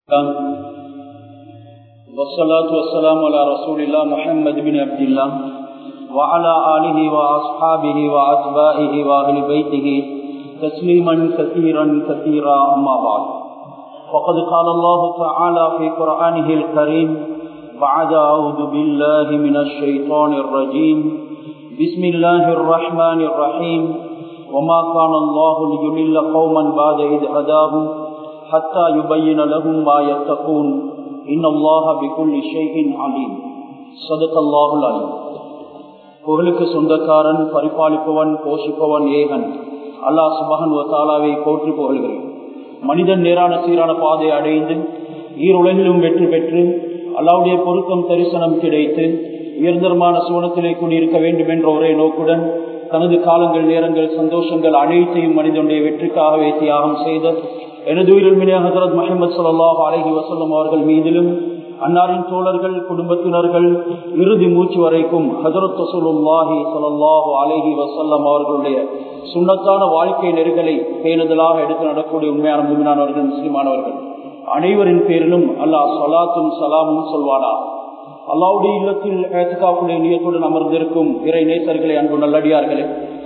والصلاة والسلام على رسول الله محمد بن عبد الله وعلى آله وأصحابه وأتباعه وأهل بيته تسليما كثيرا كثيرا أما بعد فقد قال الله تعالى في قرآنه الكريم بعد أعوذ بالله من الشيطان الرجيم بسم الله الرحمن الرحيم وما كان الله ليضل قوما بعد إذ هداهم حتى يبين لهم ما يتقون إن الله بكل شيء عليم صدق الله العليم புகழுக்கு சொந்தக்காரன் பரிபாலிப்பவன் போஷிப்பவன் ஏகன் அல்லாஹ் சுபகன் தாலாவை போற்றி புகழ்கிறேன் மனிதன் நேரான சீரான பாதை அடைந்து ஈருலகிலும் வெற்றி பெற்று அல்லாவுடைய பொருத்தம் தரிசனம் கிடைத்து உயர்ந்தரமான சுவனத்திலே குடியிருக்க வேண்டும் என்ற ஒரே நோக்குடன் தனது காலங்கள் நேரங்கள் சந்தோஷங்கள் அனைத்தையும் மனிதனுடைய வெற்றிக்காகவே தியாகம் செய்த எனது உயிரில் ஹசரத் முகமது சல்லாஹ் அலஹி வசல்லம் அவர்கள் மீதிலும் அன்னாரின் தோழர்கள் குடும்பத்தினர்கள் இறுதி மூச்சு வரைக்கும் ஹசரத் ரசூலுல்லாஹி சல்லாஹூ அலஹி வசல்லம் அவர்களுடைய சுண்ணத்தான வாழ்க்கை நெருகலை பேணுதலாக எடுத்து நடக்கூடிய உண்மையான முன்னானவர்கள் முஸ்லிமானவர்கள் அனைவரின் பேரிலும் அல்லாஹ் சலாத்தும் சலாமும் சொல்வானா அல்லாவுடைய இல்லத்தில் ஏத்துக்காப்புடைய நியத்துடன் அமர்ந்திருக்கும் இறை நேசர்களை அன்பு நல்லடியார்களே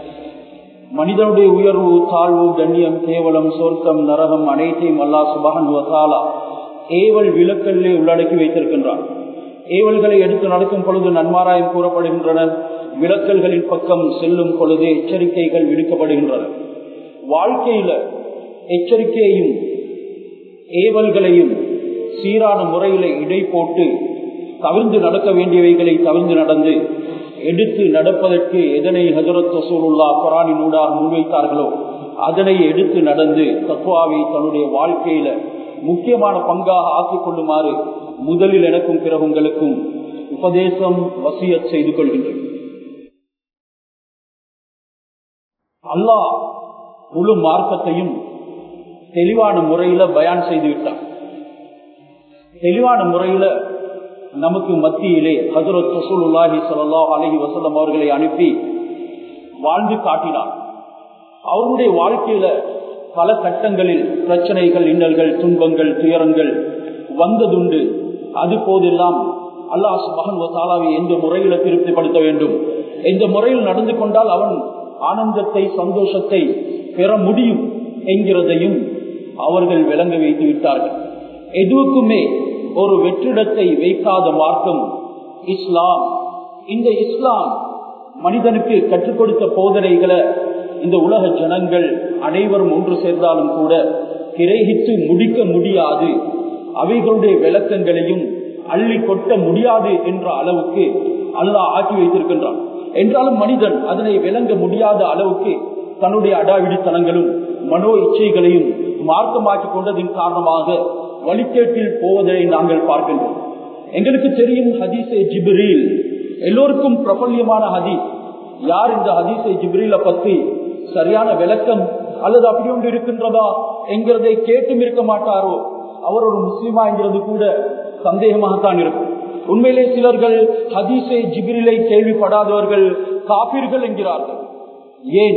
மனிதனுடைய உயர்வு தாழ்வு கண்ணியம் கேவலம் சொர்க்கம் நரகம் அனைத்தையும் அல்லாஹ் சுபகன் வசாலா ஏவல் விளக்கல்லே உள்ளடக்கி வைத்திருக்கின்றான் ஏவல்களை எடுத்து நடக்கும் பொழுது நன்மாராயம் கூறப்படுகின்றன விளக்கல்களின் பக்கம் செல்லும் பொழுது எச்சரிக்கைகள் விடுக்கப்படுகின்றன வாழ்க்கையில எச்சரிக்கையையும் ஏவல்களையும் சீரான முறையில இடை போட்டு தவிர்ந்து நடக்க வேண்டியவைகளை தவிர்ந்து நடந்து எடுத்து நடப்பதற்கு எதனை ஹசரத் ரசூலுல்லா குரானின் ஊடாக முன்வைத்தார்களோ அதனை எடுத்து நடந்து தத்வாவை தன்னுடைய வாழ்க்கையில முக்கியமான பங்காக ஆக்கிக் கொள்ளுமாறு முதலில் எனக்கும் பிறகு உங்களுக்கும் உபதேசம் வசிய செய்து கொள்கின்றேன் அல்லாஹ் முழு மார்க்கத்தையும் தெளிவான முறையில பயான் செய்து விட்டான் தெளிவான முறையில நமக்கு மத்தியிலே ஹசரத் ரசூலுல்லாஹி சல்லாஹ் அலஹி வசலம் அவர்களை அனுப்பி வாழ்ந்து காட்டினார் அவருடைய வாழ்க்கையில பல கட்டங்களில் பிரச்சனைகள் இன்னல்கள் துன்பங்கள் துயரங்கள் வந்ததுண்டு அது போதெல்லாம் அல்லாஹ் மகன் தாலாவை எந்த முறையில திருப்திப்படுத்த வேண்டும் எந்த முறையில் நடந்து கொண்டால் அவன் ஆனந்தத்தை சந்தோஷத்தை பெற முடியும் என்கிறதையும் அவர்கள் விளங்க வைத்து விட்டார்கள் எதுவுக்குமே ஒரு வெற்றிடத்தை வைக்காத மார்க்கம் இஸ்லாம் இந்த இஸ்லாம் மனிதனுக்கு கற்றுக் கொடுத்த போதனைகளை இந்த உலக ஜனங்கள் அனைவரும் ஒன்று சேர்ந்தாலும் கூட கிரகித்து முடிக்க முடியாது அவைகளுடைய விளக்கங்களையும் அள்ளி கொட்ட முடியாது என்ற அளவுக்கு அல்லாஹ் ஆக்கி வைத்திருக்கின்றான் என்றாலும் மனிதன் அதனை விளங்க முடியாத அளவுக்கு தன்னுடைய அடாவிடித்தனங்களும் மனோ இச்சைகளையும் மார்க்கமாக்கி கொண்டதின் காரணமாக வழிகேட்டில் போவதை நாங்கள் பார்க்கின்றோம் எங்களுக்கு தெரியும் ஹதீஸே ஜிப்ரீல் எல்லோருக்கும் பிரபல்யமான ஹதீஸ் யார் இந்த ஹதீஸை ஜிப்ரீல பத்தி சரியான விளக்கம் அல்லது அப்படி ஒன்று இருக்கின்றதா என்கிறதை கேட்டும் இருக்க மாட்டாரோ அவர் ஒரு முஸ்லீமா என்கிறது கூட சந்தேகமாகத்தான் இருக்கும் உண்மையிலே சிலர்கள் ஹதீஸை ஜிப்ரிலை கேள்விப்படாதவர்கள் காப்பீர்கள் என்கிறார்கள் ஏன்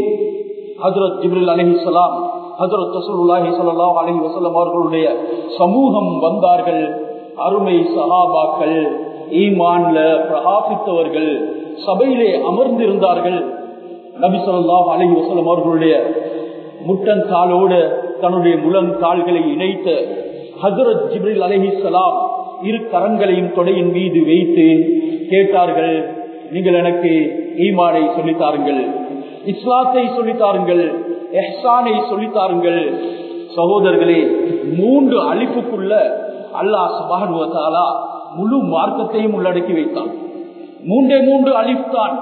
ஹசரத் ஜிப்ரில் அலஹிசலாம் ஹசரத் ரசூலுல்லாஹி ஸல்லல்லாஹு அலைஹி வஸல்லம் அவர்களுடைய சமூகம் வந்தார்கள் அருமை சஹாபாக்கள் ஈமான்ல பிரகாசித்தவர்கள் சபையிலே அமர்ந்திருந்தார்கள் நபி ஸல்லல்லாஹு அலைஹி வஸல்லம் அவர்களுடைய முட்டன் காலோடு தன்னுடைய முழங்கால்களை இணைத்த ஹசரத் ஜிப்ரில் அலைஹிஸ்ஸலாம் இரு கரங்களையும் தொடையின் மீது வைத்து கேட்டார்கள் நீங்கள் எனக்கு ஈமானை சொல்லித்தாருங்கள் இஸ்லாத்தை சொல்லித்தாருங்கள் எஹ்சானை சொல்லித்தாருங்கள் சகோதரர்களே மூன்று அழிப்புக்குள்ள அல்லாஹ் சுபானுவத்தாலா முழு மார்க்கத்தையும் உள்ளடக்கி வைத்தான் மூன்றே மூன்று அலிஃப் தான்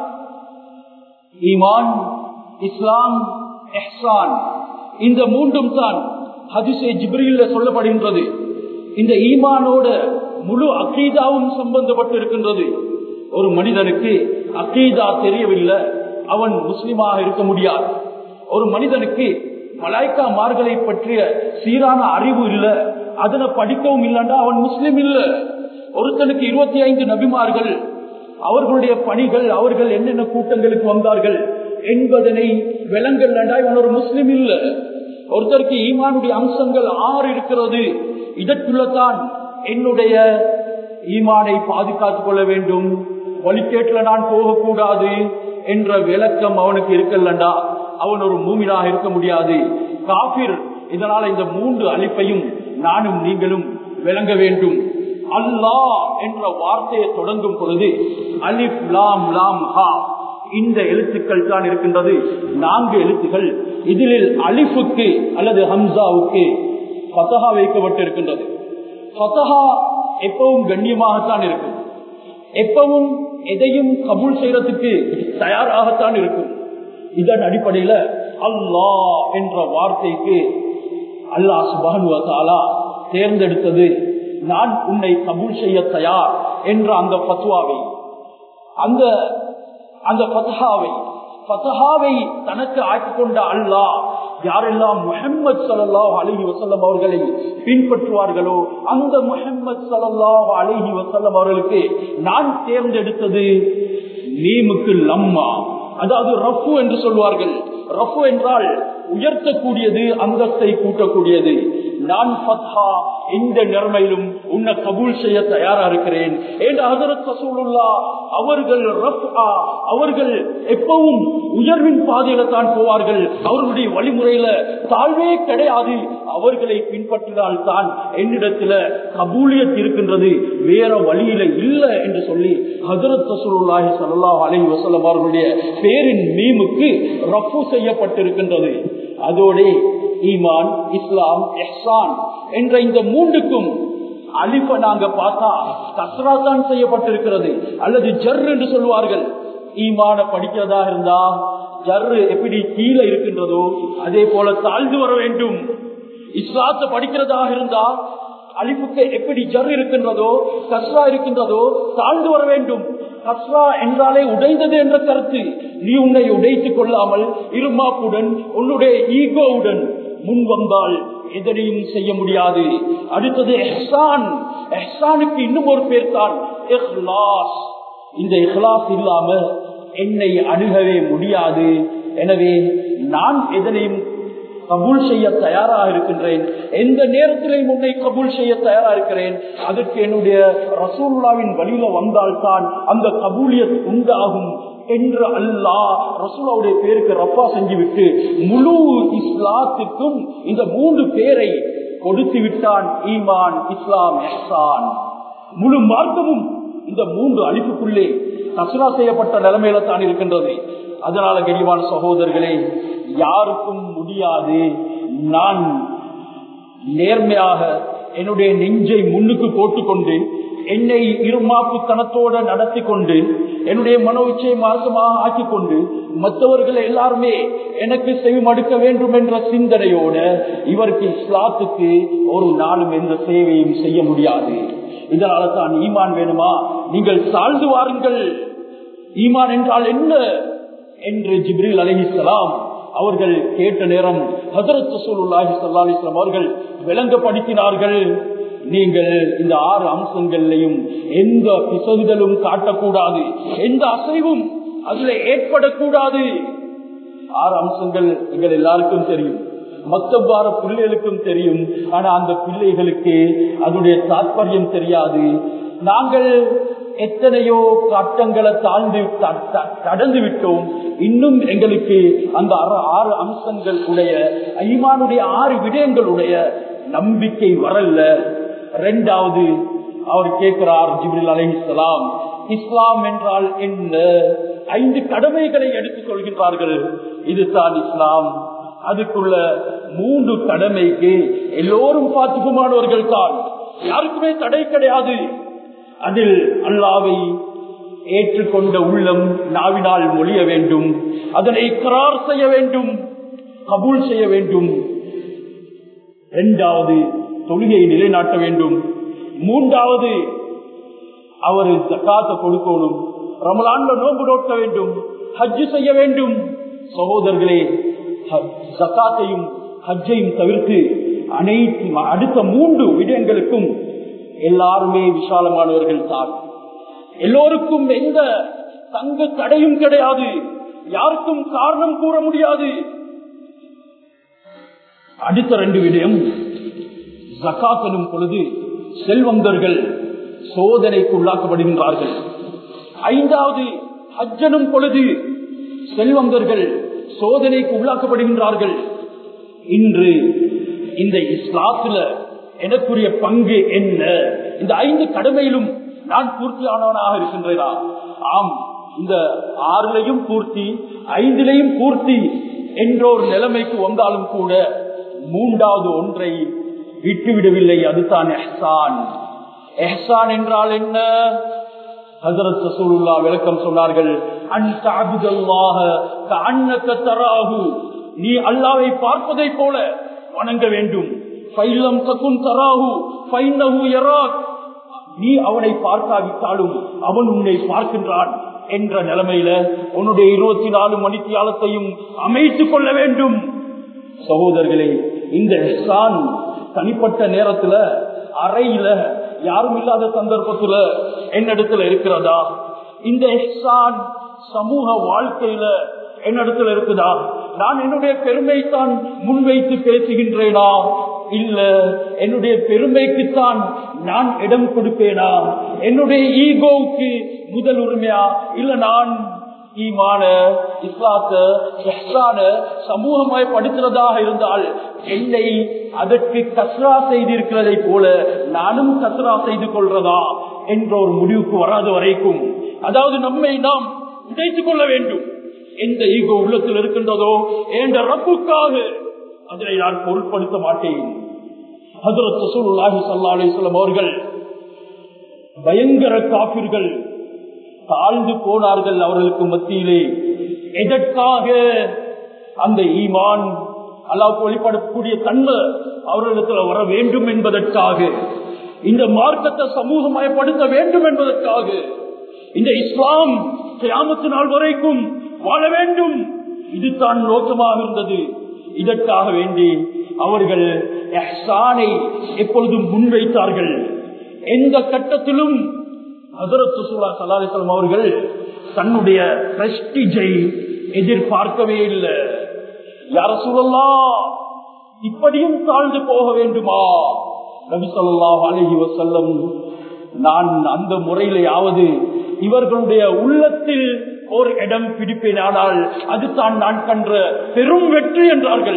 ஈமான் இஸ்லாம் எஹ்சான் இந்த மூன்றும் தான் ஹதிசே ஜிப்ரியில் சொல்லப்படுகின்றது இந்த ஈமானோட முழு அக்கீதாவும் சம்பந்தப்பட்டு இருக்கின்றது ஒரு மனிதனுக்கு அக்கீதா தெரியவில்லை அவன் முஸ்லிமாக இருக்க முடியாது ஒரு மனிதனுக்கு மலாய்க்கா மார்களை பற்றிய சீரான அறிவு இல்ல அதனை படிக்கவும் இல்லைன்னா அவன் முஸ்லிம் இல்ல ஒருத்தனுக்கு இருபத்தி ஐந்து நபிமார்கள் அவர்களுடைய பணிகள் அவர்கள் என்னென்ன கூட்டங்களுக்கு வந்தார்கள் என்பதனை விலங்கல் இவன் ஒரு முஸ்லிம் இல்ல ஒருத்தருக்கு ஈமானுடைய அம்சங்கள் ஆறு இருக்கிறது இதற்குள்ளதான் என்னுடைய ஈமானை பாதுகாத்துக் கொள்ள வேண்டும் வழிகேட்டுல நான் போகக்கூடாது என்ற விளக்கம் அவனுக்கு இருக்கல்லண்டா அவன் ஒரு மூமினாக இருக்க முடியாது காபிர் இதனால இந்த மூன்று அழிப்பையும் நானும் நீங்களும் விளங்க வேண்டும் அல்லாஹ் என்ற வார்த்தையை தொடங்கும் பொழுது அலிப் லாம் லாம் ஹா இந்த எழுத்துக்கள் தான் இருக்கின்றது நான்கு எழுத்துக்கள் இதில் அலிஃபுக்கு அல்லது ஹம்சாவுக்கு பதகா வைக்கப்பட்டிருக்கின்றது பதகா எப்பவும் கண்ணியமாகத்தான் இருக்கும் எப்பவும் எதையும் கபூல் செய்யறதுக்கு தயாராகத்தான் இருக்கும் இதன் அடிப்படையில அல்லாஹ் என்ற வார்த்தைக்கு அல்லாஹ் சுபானுவத்தாலா தேர்ந்தெடுத்தது நான் உன்னை கபூல் செய்ய தயார் என்ற அந்த பத்வாவை அந்த அந்த பத்ஹாவை பத்ஹாவை தனக்கு ஆக்கிக் கொண்ட அல்லாஹ் யாரெல்லாம் முஹம்மது சல்லாஹ் அலஹி வசல்லம் அவர்களை பின்பற்றுவார்களோ அந்த முஹம்மது சல்லாஹ் அலஹி வசல்லம் அவர்களுக்கு நான் தேர்ந்தெடுத்தது நீமுக்கு லம்மா அதாவது ரஃபு என்று சொல்வார்கள் ரஃபு என்றால் உயர்த்தக்கூடியது அந்தஸ்தை கூட்டக்கூடியது நான் பத்ஹா இந்த நிலைமையிலும் உன்னை கபூல் செய்ய தயாரா இருக்கிறேன் அவர்கள் அவர்கள் எப்பவும் உயர்வின் பாதையில தான் போவார்கள் அவர்களுடைய வழிமுறையில தாழ்வே கிடையாது அவர்களை பின்பற்றினால் தான் என்னிடத்துல கபூலியத் இருக்கின்றது வேற வழியில இல்ல என்று சொல்லி ஹசரத் ரசூலுல்லாஹி ஸல்லல்லாஹு அலைஹி வஸல்லம் அவர்களுடைய பேரின் மீமுக்கு ரஃபு செய்யப்பட்டிருக்கின்றது அதோட ஈமான் இஸ்லாம் எஹ்சான் என்ற இந்த மூன்றுக்கும் அலிப்ப நாங்க பார்த்தா கஸ்ரா தான் செய்யப்பட்டிருக்கிறது அல்லது ஜர் என்று சொல்வார்கள் ஈமான படிக்கிறதா இருந்தா ஜர்ரு எப்படி கீழே இருக்கின்றதோ அதே போல தாழ்ந்து வர வேண்டும் இஸ்லாத்தை படிக்கிறதாக இருந்தா அலிப்புக்கு எப்படி ஜர் இருக்கின்றதோ கஸ்ரா இருக்கின்றதோ தாழ்ந்து வர வேண்டும் கஸ்ரா என்றாலே உடைந்தது என்ற கருத்து நீ உன்னை உடைத்துக் கொள்ளாமல் இருமாப்புடன் உன்னுடைய ஈகோவுடன் முன் வந்தால் எதனையும் செய்ய முடியாது அடுத்தது எஹ்சான் எஹ்சானுக்கு இன்னும் ஒரு பேர் தான் இஹ்லாஸ் இந்த இஹ்லாஸ் இல்லாம என்னை அணுகவே முடியாது எனவே நான் எதனையும் கபூல் செய்ய தயாராக இருக்கின்றேன் எந்த நேரத்திலையும் உன்னை கபூல் செய்ய தயாரா இருக்கிறேன் அதற்கு என்னுடைய ரசூல்லாவின் வழியில வந்தால்தான் அந்த கபூலியத் உண்டாகும் என்று அல்லாஹ் ரசூலாவுடைய பேருக்கு ரப்பா செஞ்சு விட்டு முழு இஸ்லாத்துக்கும் இந்த மூன்று பேரை கொடுத்து விட்டான் ஈமான் இஸ்லாம் எஹ்சான் முழு மார்க்கமும் இந்த மூன்று அழிப்புக்குள்ளே கசுரா செய்யப்பட்ட நிலைமையில தான் இருக்கின்றது அதனால கனிவான சகோதரர்களே யாருக்கும் முடியாது நான் நேர்மையாக என்னுடைய நெஞ்சை முன்னுக்கு போட்டுக்கொண்டு என்னை இருமாப்புத்தனத்தோட நடத்தி கொண்டு என்னுடைய மனோ இச்சையை மாசமாக ஆக்கிக் கொண்டு மற்றவர்கள் எல்லாருமே எனக்கு செவிமடுக்க வேண்டும் என்ற சிந்தனையோட இவருக்கு இஸ்லாத்துக்கு ஒரு நாளும் எந்த சேவையும் செய்ய முடியாது இதனால தான் ஈமான் வேணுமா நீங்கள் சாழ்ந்து வாருங்கள் ஈமான் என்றால் என்ன என்று ஜிப்ரில் அலிஹிஸ்லாம் அவர்கள் கேட்ட நேரம் ஹசரத் ரசூலுல்லாஹி ஸல்லல்லாஹு அலைஹி வஸல்லம் அவர்கள் விளங்கப்படுத்தினார்கள் நீங்கள் இந்த ஆறு அம்சங்களையும் எந்த பிசகுதலும் காட்டக்கூடாது எந்த அசைவும் அதுல ஏற்படக்கூடாது ஆறு அம்சங்கள் எங்கள் எல்லாருக்கும் தெரியும் மொத்தவார பிள்ளைகளுக்கும் தெரியும் ஆனா அந்த பிள்ளைகளுக்கு அதனுடைய தாற்பயம் தெரியாது நாங்கள் எத்தனையோ கட்டங்களை தாழ்ந்து கடந்து விட்டோம் இன்னும் எங்களுக்கு அந்த ஆறு அம்சங்கள் உடைய ஐமானுடைய ஆறு விடயங்களுடைய நம்பிக்கை வரல ரெண்டாவது அவர் கேட்கிறார் ஜிப்ரில் அலிஸ்லாம் இஸ்லாம் என்றால் என்ன ஐந்து கடமைகளை எடுத்துக் கொள்கின்றார்கள் இதுதான் இஸ்லாம் அதுக்குள்ள மூன்று கடமைக்கு எல்லோரும் பாத்துக்குமானவர்கள் தான் யாருக்குமே தடை கிடையாது அதில் அல்லாவை ஏற்றுக்கொண்ட உள்ளம் நாவினால் மொழிய வேண்டும் அதனை கரார் செய்ய வேண்டும் கபூல் செய்ய வேண்டும் இரண்டாவது தொழுகையை நிலைநாட்ட வேண்டும் மூன்றாவது அவர் ஜக்காத்தை கொடுக்கணும் ரமலான்ல நோன்பு நோக்க வேண்டும் ஹஜ்ஜு செய்ய வேண்டும் சகோதரர்களே ஜக்காத்தையும் ஹஜ்ஜையும் தவிர்த்து அனைத்து அடுத்த மூன்று விடயங்களுக்கும் எல்லாருமே விசாலமானவர்கள் தான் எல்லோருக்கும் எந்த தங்க தடையும் கிடையாது யாருக்கும் காரணம் கூற முடியாது அடுத்த ரெண்டு விடயம் ஜக்காத் எனும் பொழுது செல்வந்தர்கள் சோதனைக்கு உள்ளாக்கப்படுகின்றார்கள் ஐந்தாவது ஹஜ்ஜனும் பொழுது செல்வந்தர்கள் சோதனைக்கு உள்ளாக்கப்படுகின்றார்கள் இன்று இந்த இஸ்லாத்துல எனக்குரிய பங்கு என்ன இந்த ஐந்து கடமையிலும் நான் பூர்த்தியானவனாக இருக்கின்றேனா ஆம் இந்த ஆறுலையும் பூர்த்தி ஐந்திலையும் பூர்த்தி என்ற ஒரு நிலைமைக்கு வந்தாலும் கூட மூன்றாவது ஒன்றை விட்டுவிடவில்லை அதுதான் எஹ்சான் எஹ்சான் என்றால் என்ன ஹசரத் ரசூலுல்லா விளக்கம் சொன்னார்கள் அன்த அபுதல்லாஹ கஅன்னக தராஹு நீ அல்லாஹ்வை பார்ப்பதை போல வணங்க வேண்டும் ஃபைலம் தகுன் தராஹு ஃபைன்னஹு யராக் நீ அவனை பார்க்காவிட்டாலும் அவன் உன்னை பார்க்கின்றான் என்ற நிலைமையில உன்னுடைய இருபத்தி நாலு மணித்தியாலத்தையும் அமைத்துக் கொள்ள வேண்டும் சகோதரர்களே இந்த எஹ்சான் தனிப்பட்ட நேரத்துல அறையில யாரும் இல்லாத சந்தர்ப்பத்துல என்னிடத்துல இருக்கிறதா இந்த எஹ்சான் சமூக வாழ்க்கையில என்னிடத்துல இருக்குதா நான் என்னுடைய பெருமை தான் முன்வைத்து பேசுகின்றேனா இல்ல என்னுடைய பெருமைக்குத்தான் நான் இடம் கொடுப்பேனா என்னுடைய ஈகோவுக்கு முதல் உரிமையா இல்ல நான் ஈமான இஸ்லாத்த எஹ்சான சமூகமயப்படுத்துறதாக இருந்தால் என்னை அதற்கு கஸ்ரா செய்திருக்கிறதை போல நானும் கஸ்ரா செய்து கொள்றதா என்ற ஒரு முடிவுக்கு வராத வரைக்கும் அதாவது நம்மை நாம் உடைத்துக் கொள்ள வேண்டும் எந்த ஈகோ உள்ளத்தில் இருக்கின்றதோ என்ற ரப்புக்காக அதனை நான் பொருட்படுத்த மாட்டேன் ஹசரத் ரசூலுல்லாஹி ஸல்லல்லாஹு அலைஹி வஸல்லம் அவர்கள் பயங்கர காபிர்கள் தாழ்ந்து போனார்கள் அவர்களுக்கு மத்தியிலே எதற்காக அந்த ஈமான் அல்லாவுக்கு வெளிப்படக்கூடிய தன்மை அவர்களிடத்தில் வர வேண்டும் என்பதற்காக இந்த மார்க்கத்தை சமூகமயப்படுத்த வேண்டும் என்பதற்காக இந்த இஸ்லாம் கியாமத்து நாள் வரைக்கும் வாழ வேண்டும் இதுதான் நோக்கமாக இருந்தது இதற்காக வேண்டி அவர்கள் எஹ்சானை எப்பொழுதும் முன்வைத்தார்கள் எந்த கட்டத்திலும் ஹசரத் சுல்லா சல்லாஹம் அவர்கள் தன்னுடைய பிரஸ்டிஜை எதிர்பார்க்கவே இல்லை யார சொல்லலாம் இப்படியும் தாழ்ந்து போக வேண்டுமா நபி சொல்லாஹ் அலஹி வசல்லம் நான் அந்த முறையிலேயாவது இவர்களுடைய உள்ளத்தில் ஒரு இடம் பிடிப்பேன் ஆனால் அதுதான் நான் கன்ற பெரும் வெற்றி என்றார்கள்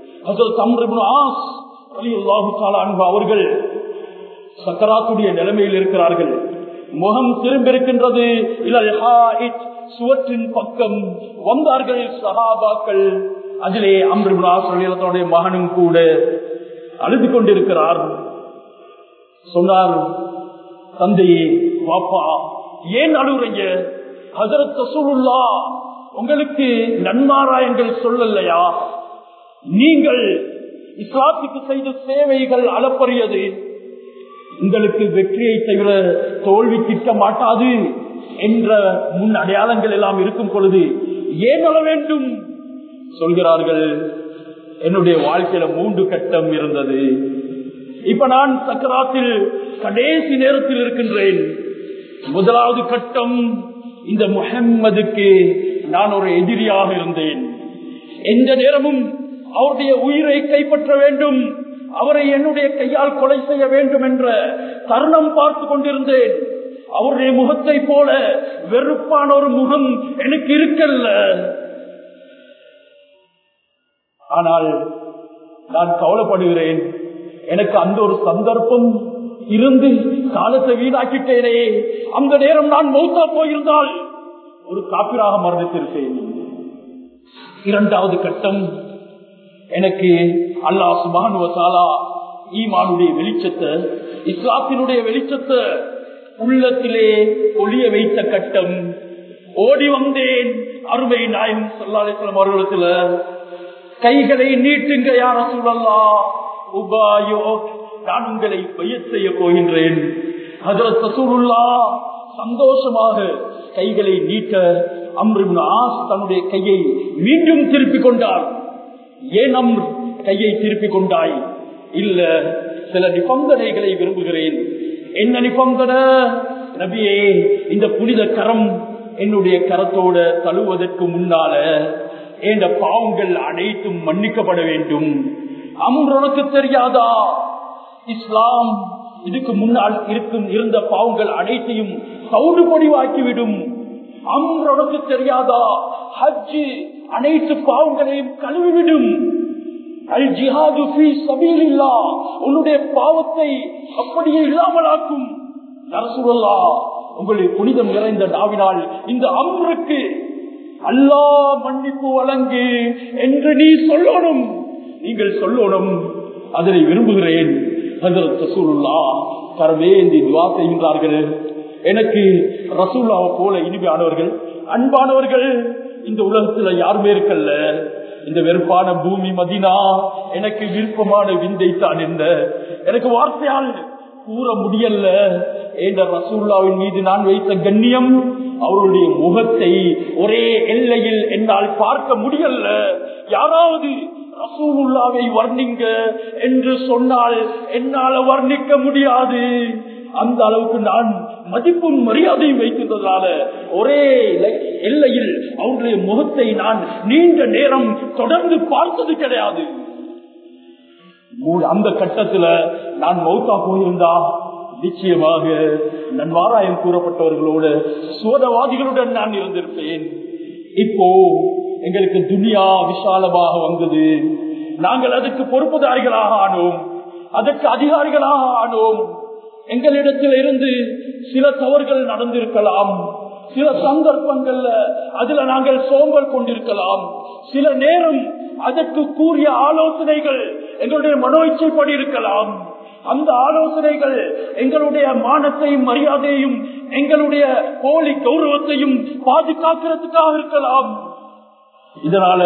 அவர்கள் சக்கராத்துடைய நிலைமையில் இருக்கிறார்கள் முகம் திரும்பிருக்கின்றது சுவற்றின் பக்கம் வந்தார்கள் சகாபாக்கள் அதிலே அம்ருடைய மகனும் கூட அழுது கொண்டிருக்கிறார் சொன்னார் தந்தையே பாப்பா ஏன் அழுகுறீங்க ஹசரத் ரசூலுல்லா உங்களுக்கு நன்மாராயங்கள் சொல்லலையா நீங்கள் இஸ்லாத்துக்கு செய்த சேவைகள் அளப்பரியது உங்களுக்கு வெற்றியை தவிர தோல்வி கிட்ட மாட்டாது என்ற முன் அடையாளங்கள் எல்லாம் இருக்கும் பொழுது ஏன் அழ வேண்டும் சொல்கிறார்கள் என்னுடைய வாழ்க்கையில மூன்று கட்டம் இருந்தது இப்ப நான் சக்கராத்தில் கடைசி நேரத்தில் இருக்கின்றேன் முதலாவது கட்டம் இந்த முகம்மதுக்கு நான் ஒரு எதிரியாக இருந்தேன் எந்த நேரமும் அவருடைய உயிரை கைப்பற்ற வேண்டும் அவரை என்னுடைய கையால் கொலை செய்ய வேண்டும் என்ற தருணம் பார்த்து கொண்டிருந்தேன் அவருடைய முகத்தை போல வெறுப்பான ஒரு முகம் எனக்கு இருக்கல்ல ஆனால் நான் கவலைப்படுகிறேன் எனக்கு அந்த ஒரு சந்தர்ப்பம் இருந்து காலத்தை வீணாக்கிட்டேனே அந்த நேரம் நான் மௌத்தா போயிருந்தால் ஒரு காப்பிராக மரணித்திருப்பேன் இரண்டாவது கட்டம் எனக்கு அல்லாஹ் சுபானுவசாலா ஈமானுடைய வெளிச்சத்தை இஸ்லாத்தினுடைய வெளிச்சத்தை உள்ளத்திலே ஒளிய வைத்த கட்டம் ஓடி வந்தேன் அருமை நாயம் சொல்லாலேஸ்வரம் அவர்களிடத்துல கைகளை நீட்டுங்க யார சொல்லலாம் உபாயோ நான் உங்களை பயிர் செய்ய போகின்றேன் ஹசரத் ரசூலுல்லா சந்தோஷமாக கைகளை நீட்ட அம்ருபின் ஆஸ் தன்னுடைய கையை மீண்டும் திருப்பிக் கொண்டார் ஏன் அம் கையை திருப்பிக் கொண்டாய் இல்ல சில நிபந்தனைகளை விரும்புகிறேன் என்ன நிபந்தனை நபியே இந்த புனித கரம் என்னுடைய கரத்தோட தழுவதற்கு முன்னால என்ற பாவங்கள் அனைத்தும் மன்னிக்கப்பட வேண்டும் அம்ரு உனக்கு தெரியாதா இஸ்லாம் இதுக்கு முன்னால் இருக்கும் இருந்த பாவங்கள் அனைத்தையும் சவுடு பொடிவாக்கிவிடும் அம்ரோடக்கு தெரியாதா ஹஜ்ஜு அனைத்து பாவங்களையும் கழுவிவிடும் அல் ஜிஹாது ஃபீ சபீலில்லா உன்னுடைய பாவத்தை அப்படியே இல்லாமலாக்கும் நரசுல்லா உங்களுடைய புனிதம் நிறைந்த நாவினால் இந்த அம்ருக்கு அல்லா மன்னிப்பு வழங்கு என்று நீ சொல்லணும் நீங்கள் சொல்லணும் அதனை விரும்புகிறேன் கரவேந்தி துவா செய்கின்றார்கள் எனக்கு ரசூல்லாவை போல இனிமையானவர்கள் அன்பானவர்கள் இந்த உலகத்துல யாருமே இருக்கல்ல இந்த வெறுப்பான பூமி மதினா எனக்கு விருப்பமான விந்தை தான் என்ன எனக்கு வார்த்தையால் கூற முடியல என்ற ரசூல்லாவின் மீது நான் வைத்த கண்ணியம் அவருடைய முகத்தை ஒரே எல்லையில் என்னால் பார்க்க முடியல யாராவது ரசூலுல்லாவை வர்ணிங்க என்று சொன்னால் என்னால் வர்ணிக்க முடியாது அந்த அளவுக்கு நான் மதிப்பும் மரியாதையும் வைக்கின்றதால ஒரே எல்லையில் அவருடைய முகத்தை நான் நீண்ட நேரம் தொடர்ந்து பார்த்தது கிடையாது அந்த கட்டத்துல நான் மௌத்தா போயிருந்தா நிச்சயமாக நன்மாராயம் கூறப்பட்டவர்களோடு சோதவாதிகளுடன் நான் இருந்திருப்பேன் இப்போ எங்களுக்கு துனியா விசாலமாக வந்தது நாங்கள் அதுக்கு பொறுப்புதாரிகளாக ஆனோம் அதற்கு அதிகாரிகளாக ஆனோம் எங்களிடத்தில் இருந்து சில தவறுகள் நடந்திருக்கலாம் சில சந்தர்ப்பங்கள்ல அதுல நாங்கள் சோம்பல் கொண்டிருக்கலாம் சில நேரம் அதற்கு கூறிய ஆலோசனைகள் எங்களுடைய மனோ இச்சைப்படி இருக்கலாம் அந்த ஆலோசனைகள் எங்களுடைய மானத்தையும் மரியாதையும் எங்களுடைய போலி கௌரவத்தையும் பாதுகாக்கிறதுக்காக இருக்கலாம் இதனால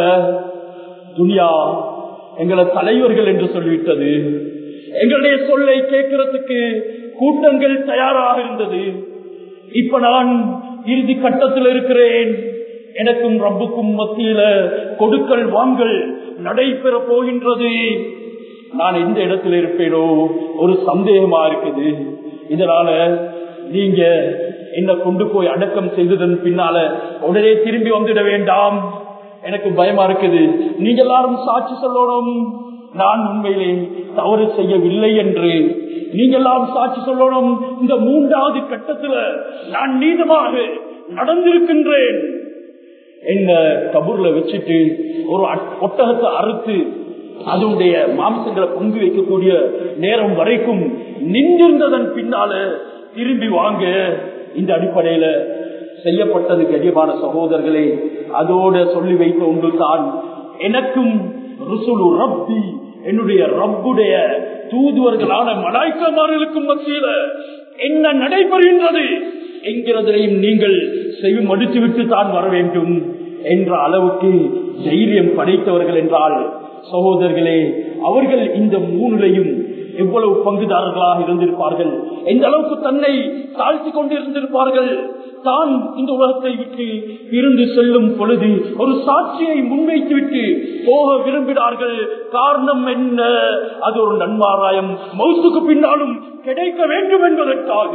துனியா எங்களை தலைவர்கள் என்று சொல்லிவிட்டது எங்களுடைய சொல்லை கேட்கறதுக்கு கூட்டங்கள் தயாராக இருந்தது இப்ப நான் இறுதி கட்டத்தில் இருக்கிறேன் எனக்கும் ரப்புக்கும் மத்தியில கொடுக்கல் வாங்கல் நடைபெற போகின்றது நான் எந்த இடத்துல இருப்பேனோ ஒரு சந்தேகமா இருக்குது இதனால நீங்க என்ன கொண்டு போய் அடக்கம் செய்ததன் பின்னால உடனே திரும்பி வந்துட வேண்டாம் எனக்கு பயமா இருக்குது நீங்க எல்லாரும் சாட்சி சொல்லணும் நான் உண்மையிலே தவறு செய்யவில்லை என்று நீங்க எல்லாம் சாட்சி சொல்லணும் இந்த மூன்றாவது கட்டத்துல நான் நீதமாக நடந்திருக்கின்றேன் என்ன கபூர்ல வச்சுட்டு ஒரு ஒட்டகத்தை அறுத்து அதனுடைய மாம்சங்களை பங்கு வைக்கக்கூடிய நேரம் வரைக்கும் நின்றிருந்ததன் பின்னால திரும்பி வாங்க இந்த அடிப்படையில செய்யப்பட்டது கடியமான சகோதரர்களே அதோட சொல்லி வைத்த ஒன்று தான் எனக்கும் ருசுலு ரப்பி என்னுடைய ரப்புடைய தூதுவர்களான மலாய்க்கமார்களுக்கும் மத்தியில என்ன நடைபெறுகின்றது என்கிறதையும் நீங்கள் செய்யும் மடித்துவிட்டு தான் வர வேண்டும் என்ற அளவுக்கு தைரியம் படைத்தவர்கள் என்றால் சகோதரர்களே அவர்கள் இந்த மூணுலையும் எவ்வளவு பங்குதாரர்களாக இருந்திருப்பார்கள் எந்த அளவுக்கு தன்னை தாழ்த்தி கொண்டு இருந்திருப்பார்கள் தான் இந்த உலகத்தை விட்டு இருந்து செல்லும் பொழுது ஒரு சாட்சியை முன்வைத்து விட்டு போக விரும்பினார்கள் காரணம் என்ன அது ஒரு நன்மாராயம் மௌத்துக்கு பின்னாலும் கிடைக்க வேண்டும் என்பதற்காக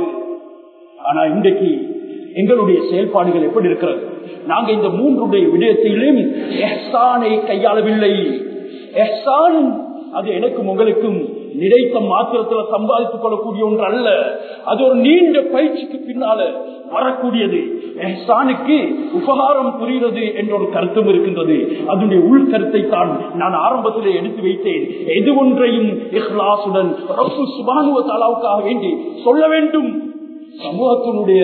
ஆனா இன்றைக்கு எங்களுடைய செயல்பாடுகள் எப்படி இருக்கிறது நாங்க இந்த மூன்றுடைய விடயத்திலும் எஹ்சானை கையாளவில்லை எஹ்சான் அது எனக்கும் உங்களுக்கும் நினைத்த மாத்திரத்துல சம்பாதித்துக் கொள்ளக்கூடிய ஒன்று அல்ல அது ஒரு நீண்ட பயிற்சிக்கு பின்னால வரக்கூடியது எஹ்சானுக்கு உபகாரம் புரிகிறது என்ற ஒரு கருத்தும் இருக்கின்றது அதனுடைய உள் கருத்தை தான் நான் ஆரம்பத்திலே எடுத்து வைத்தேன் எது ஒன்றையும் இஹ்லாசுடன் ரப்பு சுபானுவ தாலாவுக்காக வேண்டி சொல்ல வேண்டும் சமூகத்தினுடைய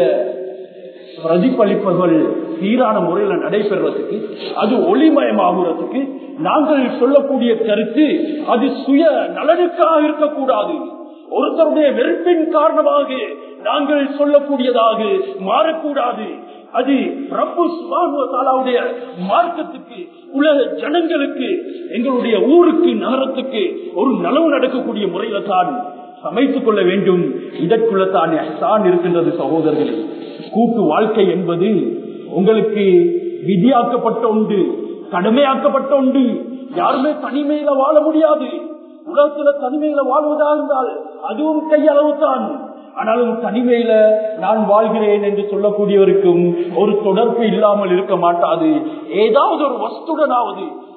பிரதிபலிப்புகள் சீரான முறையில் நடைபெறுவதற்கு அது ஒளிமயமாகுறதுக்கு நாங்கள் சொல்லக்கூடிய கருத்து அது சுய நலனுக்காக இருக்கக்கூடாது ஒருத்தருடைய வெறுப்பின் காரணமாக நாங்கள் சொல்லக்கூடியதாக மாறக்கூடாது அது ரப்பு சுபானுடைய மார்க்கத்துக்கு உலக ஜனங்களுக்கு எங்களுடைய ஊருக்கு நகரத்துக்கு ஒரு நலவு நடக்கக்கூடிய முறையில தான் சமைத்துக் கொள்ள வேண்டும் இதற்குள்ள தான் தான் இருக்கின்றது சகோதரர்களே கூட்டு வாழ்க்கை என்பது உங்களுக்கு விதியாக்கப்பட்ட உண்டு கடமையாக்கப்பட்ட உண்டு யாருமே தனிமையில வாழ முடியாது உலகத்துல தனிமையில வாழ்வதா இருந்தால் அதுவும் கையளவு தான் ஆனாலும் தனிமையில நான் வாழ்கிறேன் என்று சொல்லக்கூடியவருக்கும் ஒரு தொடர்பு இல்லாமல் இருக்க மாட்டாது ஏதாவது ஒரு வஸ்துடனாவது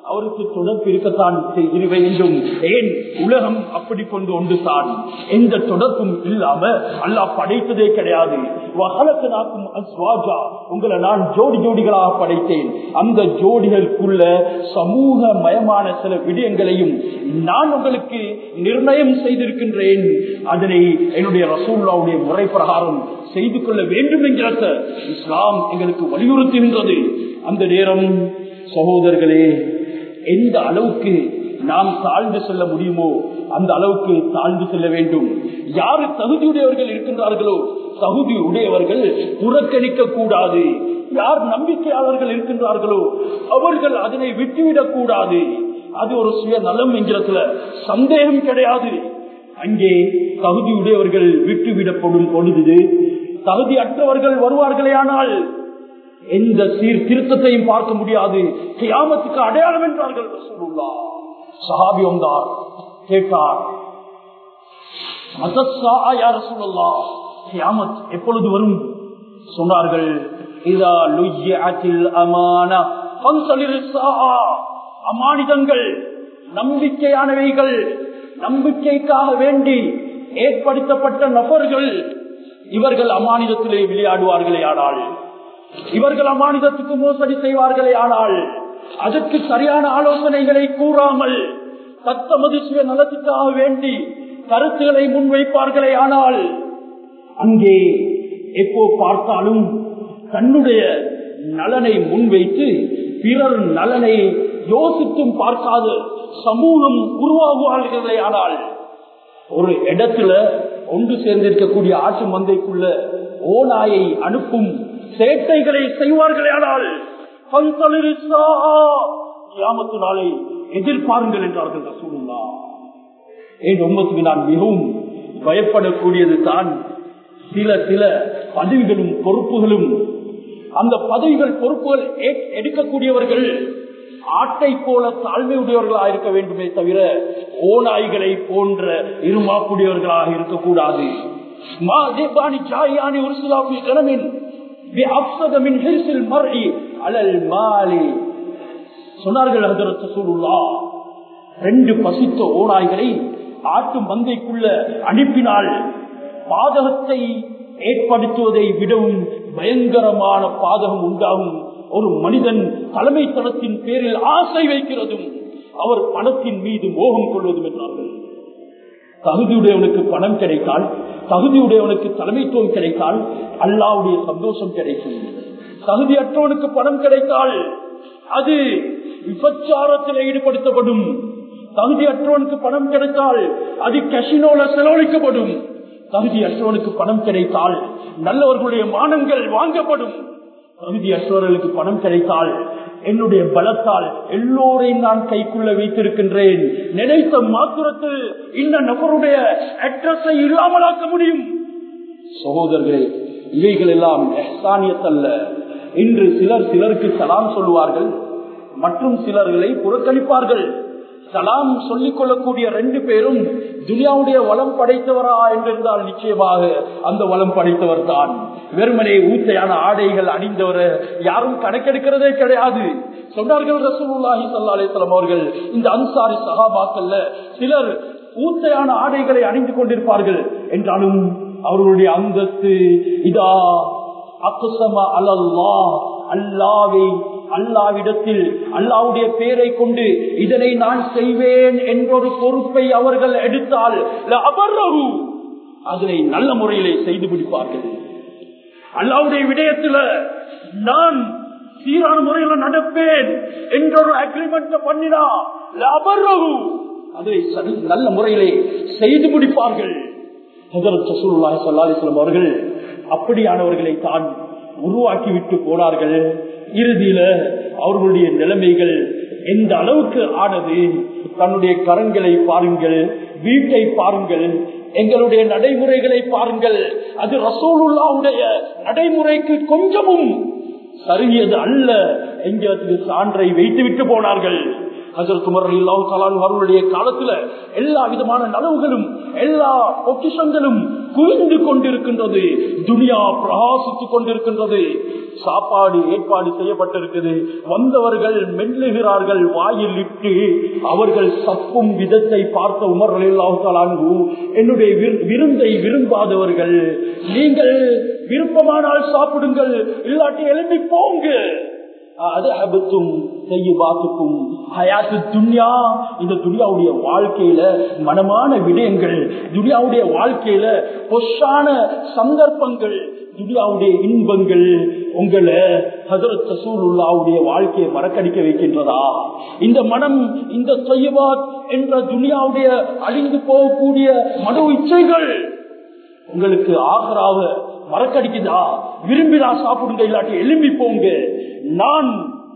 அவருக்கு தொடர்பு இருக்கத்தான் செய்ய வேண்டும் ஏன் உலகம் அப்படி கொண்டு ஒன்று தான் எந்த தொடர்பும் இல்லாம அல்லாஹ் படைத்ததே கிடையாது வகலத்தினாக்கும் அஸ்வாஜா உங்களை நான் ஜோடி ஜோடிகளாக படைத்தேன் அந்த ஜோடிகளுக்குள்ள சமூக மயமான சில விடயங்களையும் நான் உங்களுக்கு நிர்ணயம் செய்திருக்கின்றேன் அதனை என்னுடைய ரசூல்லாவுடைய முறை பிரகாரம் செய்து கொள்ள வேண்டும் என்கிறத இஸ்லாம் எங்களுக்கு வலியுறுத்துகின்றது அந்த நேரம் சகோதரர்களே எந்த அளவுக்கு நாம் தாழ்ந்து செல்ல முடியுமோ அந்த அளவுக்கு தாழ்ந்து செல்ல வேண்டும் யாரு தகுதியுடையவர்கள் இருக்கின்றார்களோ தகுதி உடையவர்கள் புறக்கணிக்க கூடாது யார் நம்பிக்கையாளர்கள் இருக்கின்றார்களோ அவர்கள் அதனை விட்டுவிடக் கூடாது அது ஒரு சுய நலம் என்கிறதுல சந்தேகம் கிடையாது அங்கே தகுதி உடையவர்கள் விட்டுவிடப்படும் பொழுது தகுதி அற்றவர்கள் வருவார்களே ஆனால் எந்த சீர்திருத்தத்தையும் பார்க்க முடியாது கியாமத்துக்கு அடையாளம் என்றார்கள் ரசூலுல்லாஹ். சஹாபி வந்தார் கேட்டார் "மதஸ்ஸா யா ரசூலுல்லாஹ், கியாமத் எப்பொழுது வரும் சொன்னார்கள் இதா லுய்யஅத்தில் அமானா ஃபன்சலிர் ஸாஆ." அமானிதங்கள் நம்பிக்கையானவைகள் நம்பிக்கைக்காக வேண்டி ஏற்படுத்தப்பட்ட நபர்கள் இவர்கள் அமானிதத்திலே விளையாடுவார்களே ஆனால் இவர்கள் அமானிதத்துக்கு மோசடி செய்வார்களே ஆனால் அதற்கு சரியான ஆலோசனைகளை கூறாமல் தத்தமது சுய நலத்துக்காக வேண்டி கருத்துக்களை முன்வைப்பார்களே ஆனால் அங்கே எப்போ பார்த்தாலும் தன்னுடைய நலனை முன்வைத்து பிறர் நலனை யோசித்தும் பார்க்காத சமூகம் உருவாகுவார்களே ஆனால் ஒரு இடத்துல ஒன்று சேர்ந்திருக்கக்கூடிய ஆட்டு மந்தைக்குள்ள ஓநாயை அனுப்பும் சேட்டைகளை செய்வார்களே ஆனால் கியாமத்து நாளை எதிர்பாருங்கள் என்றார்கள் ரசூலுல்லா என் உம்மத்துக்கு நான் மிகவும் பயப்படக்கூடியது தான் சில சில பதவிகளும் பொறுப்புகளும் அந்த பதவிகள் பொறுப்புகள் ஏ- எடுக்கக்கூடியவர்கள் ஆட்டை போல தாழ்மையுடையவர்களாக இருக்க வேண்டுமே தவிர ஓநாய்களை போன்ற இருமாக்கூடியவர்களாக இருக்கக்கூடாது மா தேபானி ஜாயானி உருசுலாபி கனமின் بأفسد من حرص المرء على المال சொன்னார்கள் ஹஜரத் ரசூலுல்லாஹ் ரெண்டு பசித்த ஓநாய்களை ஆட்டு மந்தைக்குள்ள அனுப்பினால் பாதகத்தை ஏற்படுத்துவதை விடவும் பயங்கரமான பாதகம் உண்டாகும் ஒரு மனிதன் தலைமைத்தனத்தின் பேரில் ஆசை வைக்கிறதும் அவர் பணத்தின் மீது மோகம் கொள்வதும் என்றார்கள் தகுதியுடையவனுக்கு பணம் கிடைத்தால் தகுதியுடையவனுக்கு தலைமைத்துவம் கிடைத்தால் அல்லாவுடைய சந்தோஷம் கிடைக்கும் தகுதியற்றவனுக்கு பணம் கிடைத்தால் அது விபச்சாரத்தில் ஈடுபடுத்தப்படும் தகுதியற்றவனுக்கு பணம் கிடைத்தால் அது கசினோல செலவழிக்கப்படும் தகுதியற்றவனுக்கு பணம் கிடைத்தால் நல்லவர்களுடைய மானங்கள் வாங்கப்படும் தகுதியற்றவர்களுக்கு பணம் கிடைத்தால் என்னுடைய பலத்தால் எல்லோரையும் நான் கைக்குள்ள வைத்திருக்கின்றேன் நினைத்த மாத்திரத்தில் இந்த நபருடைய அட்ரஸை இல்லாமலாக்க முடியும் சகோதரர்களே இவைகள் எல்லாம் எஹ்சானியத்தல்ல இன்று சிலர் சிலருக்கு சலாம் சொல்லுவார்கள் மற்றும் சிலர்களை புறக்கணிப்பார்கள் சலாம் சொல்லிக் கொள்ளக்கூடிய ரெண்டு பேரும் துனியாவுடைய வளம் படைத்தவரா என்றிருந்தால் நிச்சயமாக அந்த வளம் படைத்தவர் தான் வெறுமனே ஊத்தையான ஆடைகள் அணிந்தவர் யாரும் கணக்கெடுக்கிறதே கிடையாது சொன்னார்கள் ரசூலுல்லாஹி ஸல்லல்லாஹு அலைஹி வஸல்லம் அவர்கள் இந்த அன்சாரி சஹாபாக்கள்ல சிலர் ஊத்தையான ஆடைகளை அணிந்து கொண்டிருப்பார்கள் என்றாலும் அவர்களுடைய அந்தஸ்து இதா அக்குசம அல்லா அல்லாவை அல்லாவிடத்தில் அல்லாவுடைய பேரை கொண்டு இதனை நான் செய்வேன் என்றொரு பொறுப்பை அவர்கள் எடுத்தால் அபர்ரகு அதனை நல்ல முறையிலே செய்து பிடிப்பார்கள் அல்லாவுடைய விடயத்துல நான் சீரான முறையில நடப்பேன் என்றொரு அக்ரிமெண்ட் பண்ணினா அபர்ரகு அதை சரி- நல்ல முறையிலே செய்து முடிப்பார்கள் ஹஜரத் ரசூலுல்லாஹி ஸல்லல்லாஹு அலைஹி வஸல்லம் அவர்கள் அப்படியானவர்களை தான் உருவாக்கி விட்டு போனார்கள் இறுதியில அவர்களுடைய நிலைமைகள் எந்த அளவுக்கு ஆனது தன்னுடைய கரங்களை பாருங்கள் வீட்டை பாருங்கள் எங்களுடைய நடைமுறைகளை பாருங்கள் அது ரசூலுல்லாவுடைய நடைமுறைக்கு கொஞ்சமும் சருகியது அல்ல எங்களுக்கு சான்றை வைத்துவிட்டு போனார்கள் அவர்களுடைய காலத்துல எல்லா விதமான நனவுகளும் எல்லா பொக்கிஷங்களும் குவிந்து கொண்டிருக்கின்றது துனியா பிரகாசித்துக் கொண்டிருக்கின்றது சாப்பாடு ஏற்பாடு செய்யப்பட்டிருக்குது வந்தவர்கள் மெல்லுகிறார்கள் வாயில் இட்டு அவர்கள் சப்பும் விதத்தை பார்த்த உமர் அல்லாஹு என்னுடைய விருந்தை விரும்பாதவர்கள் நீங்கள் விருப்பமானால் சாப்பிடுங்கள் இல்லாட்டி எழுப்பி போங்க இந்த துனியாவுடைய வாழ்க்கையில மனமான விடயங்கள் துனியாவுடைய வாழ்க்கையில பொஷான சந்தர்ப்பங்கள் துனியாவுடைய இன்பங்கள் உங்களை ஹசரத் ரசூலுல்லாவுடைய வாழ்க்கையை மறக்கடிக்க வைக்கின்றதா இந்த மனம் இந்த தொய்யபாத் என்ற துனியாவுடைய அழிந்து போகக்கூடிய மனு இச்சைகள் உங்களுக்கு ஆகராவ மறக்கடிக்குதா விரும்பிதா சாப்பிடுங்க இல்லாட்டி எலும்பி போங்க நான்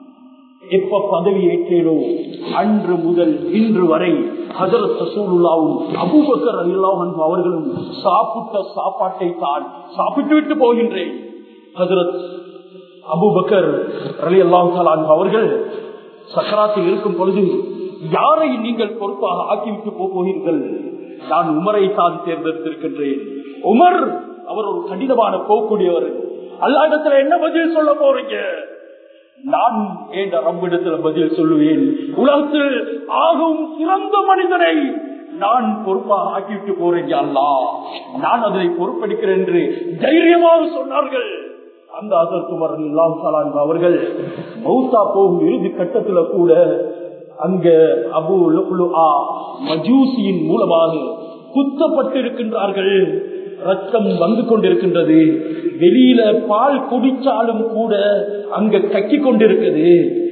எப்ப பதவி ஏற்றேனோ அன்று முதல் இன்று வரை ஹசரத் ரசூலுல்லாவும் அபூபக்கர் அல்லாஹன் அவர்களும் சாப்பிட்ட சாப்பாட்டை தான் சாப்பிட்டு விட்டு போகின்றேன் ஹசரத் அபூபக்கர் அலி அல்லாஹான் அவர்கள் சக்கராத்தில் இருக்கும் பொழுது யாரை நீங்கள் பொறுப்பாக ஆக்கிவிட்டு போகிறீர்கள் நான் உமரை தான் தேர்ந்தெடுத்திருக்கின்றேன் உமர் அவர் ஒரு கடினமான போகக்கூடியவர் அல்லாடத்துல என்ன பதில் சொல்ல போறீங்க நான் என்ற ரப்பிடத்துல பதில் சொல்லுவேன் உலகத்தில் ஆகவும் சிறந்த மனிதனை நான் பொறுப்பாக ஆக்கிவிட்டு போறேன் அல்லா நான் அதனை பொறுப்பெடுக்கிறேன் என்று தைரியமாக சொன்னார்கள் அந்த அதற்குமர் அவர்கள் மௌத்தா போகும் இறுதி கட்டத்துல கூட அங்க அபு மஜூசியின் மூலமாக குத்தப்பட்டிருக்கின்றார்கள் ரத்தம் வந்து கொண்டிருக்கின்றது வெளியில பால் குடிச்சாலும் கூட அங்க கக்கி கொண்டிருக்குது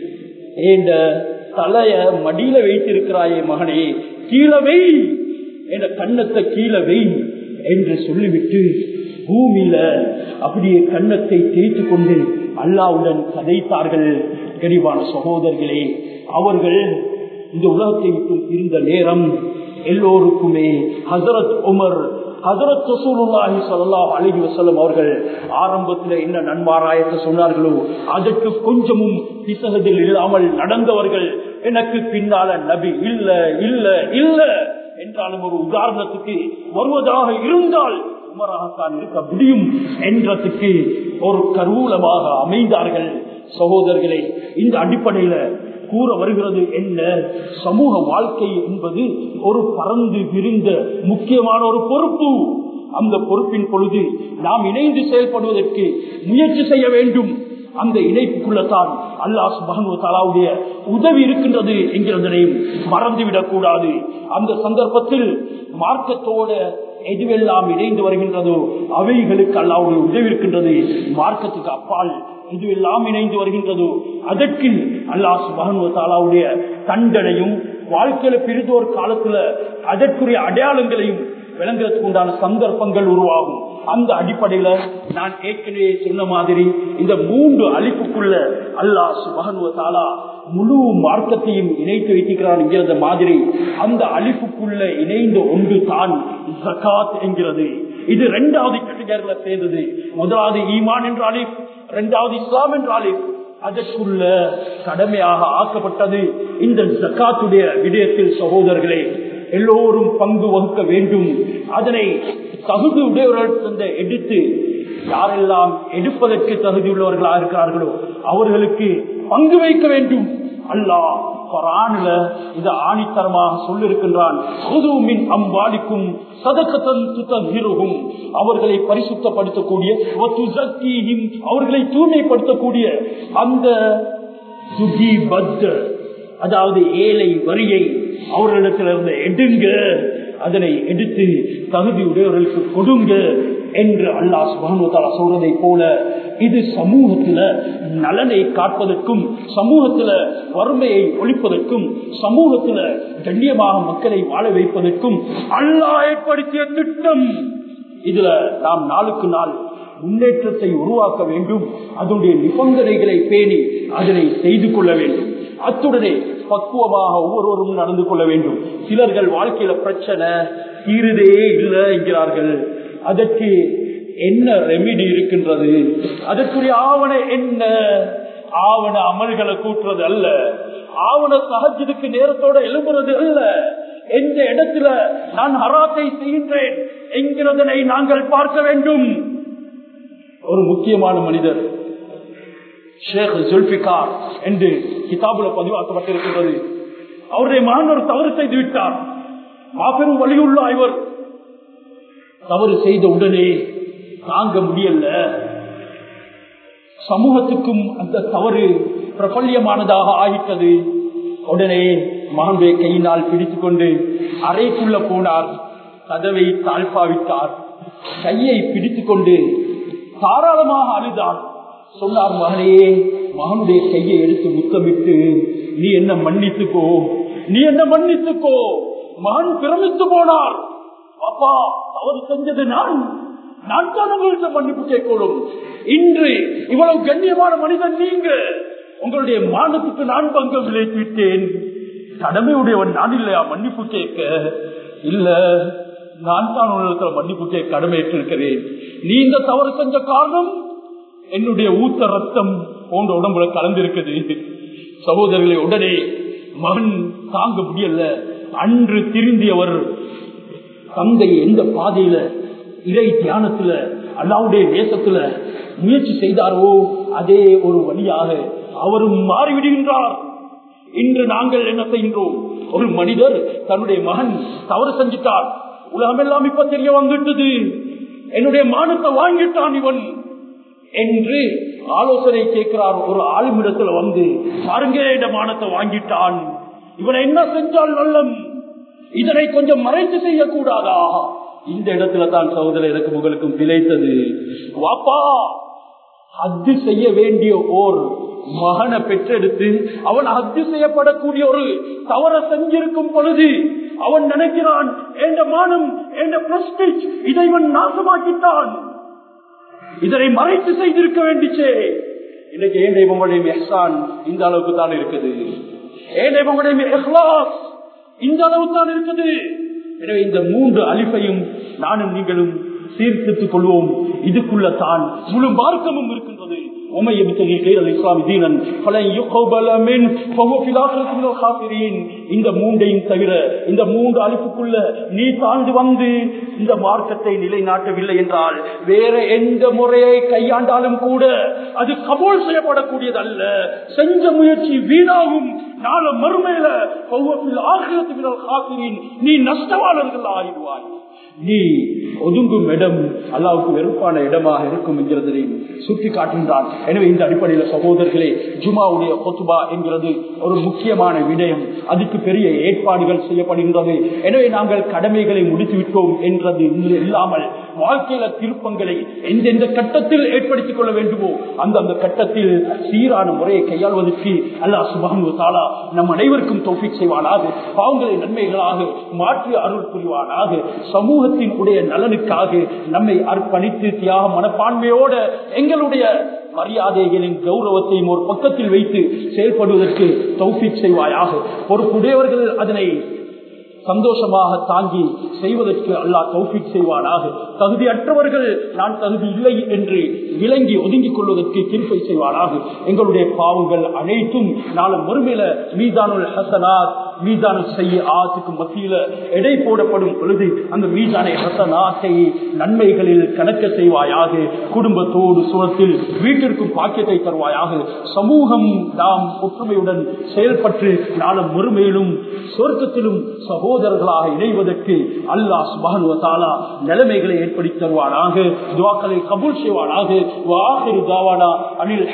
ஏண்ட தலைய மடியில வைத்திருக்கிறாயே மகனே கீழே வை என்ற கண்ணத்தை கீழே வை என்று சொல்லிவிட்டு பூமியில அப்படியே கண்ணத்தை தேய்த்து கொண்டு அல்லாவுடன் கதைத்தார்கள் கரிவான சகோதரர்களே அவர்கள் இந்த உலகத்தை விட்டு இருந்த நேரம் எல்லோருக்குமே ஹசரத் உமர் ஹசரத் ரசூலுல்லாஹி ஸல்லல்லாஹு அலைஹி வஸல்லம் அவர்கள் ஆரம்பத்தில் என்ன நன்மாராயத்தை சொன்னார்களோ அதற்கு கொஞ்சமும் பிசகதில் இல்லாமல் நடந்தவர்கள் எனக்கு பின்னால நபி இல்ல இல்ல இல்ல என்றாலும் ஒரு உதாரணத்துக்கு வருவதாக இருந்தால் உமராகத்தான் இருக்க முடியும் என்றதுக்கு ஒரு கருவூலமாக அமைந்தார்கள் சகோதரர்களே இந்த அடிப்படையில கூற வருகிறது என்ன சமூக வாழ்க்கை என்பது ஒரு பறந்து விரிந்த முக்கியமான ஒரு பொறுப்பு அந்த பொறுப்பின் பொழுது நாம் இணைந்து செயல்படுவதற்கு முயற்சி செய்ய வேண்டும் அந்த இணைப்புக்குள்ளத்தான் அல்லாஹ் சுபஹனு தாலாவுடைய உதவி இருக்கின்றது என்கிறதனையும் மறந்துவிடக் கூடாது அந்த சந்தர்ப்பத்தில் மார்க்கத்தோட எதுவெல்லாம் இணைந்து வருகின்றதோ அவைகளுக்கு அல்லாவுடைய உதவி இருக்கின்றது மார்க்கத்துக்கு அப்பால் இதுவெல்லாம் இணைந்து வருகின்றதோ அதற்கு அல்லாஹ் சுபஹனு தாலாவுடைய தண்டனையும் வாழ்க்கையில பிரிதோர் காலத்துல அதற்குரிய அடையாளங்களையும் விளங்குறதுக்கு உண்டான சந்தர்ப்பங்கள் உருவாகும் அந்த அடிப்படையில நான் ஏற்கனவே சொன்ன மாதிரி இந்த மூன்று அழிப்புக்குள்ள அல்லாஹ் சுபகனுவ தாலா முழு மார்க்கத்தையும் இணைத்து வைத்திருக்கிறான் என்கிறத மாதிரி அந்த அழிப்புக்குள்ள இணைந்த ஒன்று தான் ஜக்காத் என்கிறது இது இரண்டாவது கேட்டகரியில சேர்ந்தது முதலாவது ஈமான் என்ற அலிப் இரண்டாவது இஸ்லாம் என்ற அலிப் அதற்குள்ள கடமையாக ஆக்கப்பட்டது இந்த ஜக்காத்துடைய விடயத்தில் சகோதரர்களே எல்லோரும் பங்கு வகுக்க வேண்டும் அதனை தகுதி உடையவர்கள் எடுத்து யாரெல்லாம் எடுப்பதற்கு தகுதி உள்ளவர்களாக இருக்கிறார்களோ அவர்களுக்கு பங்கு வைக்க வேண்டும் அல்லாஹ் குரான்ல இது ஆணித்தரமாக சொல்லிருக்கின்றான் அம்பாடிக்கும் சதக்கத்தன் துத்தகிருகும் அவர்களை பரிசுத்தப்படுத்தக்கூடிய அவர்களை தூய்மைப்படுத்தக்கூடிய அந்த துகி பத்த அதாவது ஏழை வரியை அவர்களிடத்திலிருந்து எடுங்க அதனை எடுத்து தகுதி உடையவர்களுக்கு கொடுங்க என்று அல்லாஹ் சுபானுவத்தாலா சொல்றதை போல இது சமூகத்துல நலனை காப்பதற்கும் சமூகத்துல வறுமையை ஒழிப்பதற்கும் சமூகத்துல கண்ணியமாக மக்களை வாழ வைப்பதற்கும் அல்லாஹ் ஏற்படுத்திய திட்டம் இதுல நாம் நாளுக்கு நாள் முன்னேற்றத்தை உருவாக்க வேண்டும் அதனுடைய நிபந்தனைகளை பேணி அதனை செய்து கொள்ள வேண்டும் அத்துடனே பக்குவமாக ஒவ்வொருவரும் நடந்து கொள்ள வேண்டும் சிலர்கள் வாழ்க்கையில பிரச்சனை தீருதே இல்லை என்கிறார்கள் அதற்கு என்ன ரெமிடி இருக்கின்றது அதற்குரிய ஆவண என்ன ஆவண அமல்களை கூட்டுறது அல்ல ஆவண சகஜத்துக்கு நேரத்தோட எழும்புறது அல்ல எந்த இடத்துல நான் ஹராத்தை செய்கின்றேன் என்கிறதனை நாங்கள் பார்க்க வேண்டும் ஒரு முக்கியமான மனிதர் ஷேக் ஜுல்பிகார் என்று கிதாபுல பதிவாக்கப்பட்டிருக்கின்றது அவருடைய மகன் ஒரு தவறு செய்து விட்டார் மாபெரும் வழியுள்ள இவர் தவறு செய்த உடனே தாங்க முடியல சமூகத்துக்கும் அந்த தவறு பிரபல்யமானதாக ஆகிட்டது உடனே மகனுடைய கையினால் பிடித்துக் கொண்டு அறைக்குள்ள போனார் கதவை தாழ்பாவிட்டார் கையை பிடித்துக் கொண்டு தாராளமாக அழுதார் சொன்னார் மகனே மகனுடைய கையை எடுத்து முத்தமிட்டு நீ என்ன மன்னித்துக்கோ நீ என்ன மன்னித்துக்கோ மகன் பிரமித்து போனார் அப்பா தவறு செஞ்சது நான் நான் தான் உங்கள்கிட்ட மன்னிப்பு கேட்கணும் இன்று இவ்வளவு கண்ணியமான மனிதன் நீங்க உங்களுடைய மானத்துக்கு நான் பங்கம் விளைத்து விட்டேன் கடமையுடையவன் நான் இல்லையா மன்னிப்பு கேட்க இல்ல நான் தான் உங்களுக்கு மன்னிப்பு கேட்க கடமையேற்றிருக்கிறேன் நீ இந்த தவறு செஞ்ச காரணம் என்னுடைய ஊத்த ரத்தம் போன்ற உடம்புல கலந்திருக்குது சகோதரர்களை உடனே மகன் தாங்க முடியல அன்று திருந்தியவர் தந்தை எந்த பாதையில இறை தியானத்துல அல்லாவுடைய தேசத்துல முயற்சி செய்தாரோ அதே ஒரு வழியாக அவரும் மாறிவிடுகின்றார் இன்று நாங்கள் என்ன செய்கின்றோம் ஒரு மனிதர் தன்னுடைய மகன் தவறு செஞ்சிட்டார் உலகமெல்லாம் இப்ப தெரிய வந்துட்டது என்னுடைய மானத்தை வாங்கிட்டான் இவன் என்று ஆலோசனை கேட்கிறார் ஒரு ஆளுமிடத்துல வந்து பாருங்க இந்த மானத்தை வாங்கிட்டான் இவனை என்ன செஞ்சால் நல்லம் இதனை கொஞ்சம் மறைத்து செய்யக்கூடாதா இந்த இடத்துல தான் சகோதரர் எனக்கு உங்களுக்கும் பிழைத்தது வாப்பா ஹத்து செய்ய வேண்டிய ஓர் மகனை பெற்றெடுத்து அவன் ஹத்து செய்யப்படக்கூடிய ஒரு தவற செஞ்சிருக்கும் பொழுது அவன் நினைக்கிறான் என்ற மானம் என்ற பிரஸ்டிஜ் இதை இவன் நாசமாக்கிட்டான் இதனை மறைத்து செய்திருக்க வேண்டிச்சே இன்னைக்கு ஏன் தெய்வங்களுடைய மெஹ்சான் இந்த அளவுக்கு தான் இருக்குது ஏன் தெய்வங்களுடைய இஹ்லாஸ் இந்த அளவு தான் இருக்குது எனவே இந்த மூன்று அலிஃபையும் நானும் நீங்களும் சீர்திருத்திக் கொள்வோம் இதுக்குள்ள தான் முழு மார்க்கமும் இருக்கின்றது ومن يبتغي غير الاسلام دينا فلن يقبل منه فهو في الاخره من الخاسرين இந்த மூன்றையும் தவிர இந்த மூன்று அழிப்புக்குள்ள நீ தாழ்ந்து வந்து இந்த மார்க்கத்தை நிலைநாட்டவில்லை என்றால் வேற எந்த முறையை கையாண்டாலும் கூட அது கபோல் செய்யப்படக்கூடியது அல்ல செஞ்ச முயற்சி வீணாகும் நாள மறுமையில ஆகிரத்தின் நீ நஷ்டவாளர்கள் ஆகிடுவாய் நீ ஒதுங்கும் இடம் அல்லாவுக்கு வெறுப்பான இடமாக இருக்கும் என்கிறதை சுட்டி காட்டுகின்றான் எனவே இந்த அடிப்படையில் சகோதரர்களே ஜுமாவுடைய கொத்துபா என்கிறது ஒரு முக்கியமான விடயம் அதுக்கு பெரிய ஏற்பாடுகள் செய்யப்படுகின்றது எனவே நாங்கள் கடமைகளை முடித்து விட்டோம் என்றது இல்லாமல் வாழ்க்கையில திருப்பங்களை எந்தெந்த கட்டத்தில் ஏற்படுத்திக் கொள்ள வேண்டுமோ அந்தந்த கட்டத்தில் சீரான முறையை கையாள்வதற்கு அல்லாஹ் சுபானு தாலா நம் அனைவருக்கும் தோஃபிக் செய்வானாக பாவங்களை நன்மைகளாக மாற்றி அருள் புரிவானாக சமூகத்தின் உடைய நலனுக்காக நம்மை அர்ப்பணித்து தியாக மனப்பான்மையோட எங்களுடைய மரியாதைகளின் கௌரவத்தையும் ஒரு பக்கத்தில் வைத்து செயல்படுவதற்கு தௌஃபிக் செய்வாயாக பொறுப்புடையவர்கள் அதனை சந்தோஷமாக தாங்கி செய்வதற்கு அல்லாஹ் தௌஃபிக் செய்வானாக தகுதியற்றவர்கள் நான் தகுதி இல்லை என்று விளங்கி ஒதுங்கிக் கொள்வதற்கு கிருப்பை செய்வானாக எங்களுடைய பாவங்கள் அனைத்தும் நாளும் மறுமையில மீதானுல் ஹசனாத் மீதான செய்ய ஆத்துக்கு மத்தியில எடை போடப்படும் பொழுது அந்த மீதானை ஹசனாத்தை நன்மைகளில் கணக்க செய்வாயாக குடும்பத்தோடு சுரத்தில் வீட்டிற்கும் பாக்கியத்தை தருவாயாக சமூகம் நாம் ஒற்றுமையுடன் செயல்பட்டு நாளும் மறுமையிலும் சொர்க்கத்திலும் சகோதரர்களாக இணைவதற்கு அல்லாஹ் சுபானுவத்தாலா நிலைமைகளை ஏற்படுத்தி தருவானாக துவாக்களை கபூல் செய்வானாக வாஹிரு தாவானா அனில்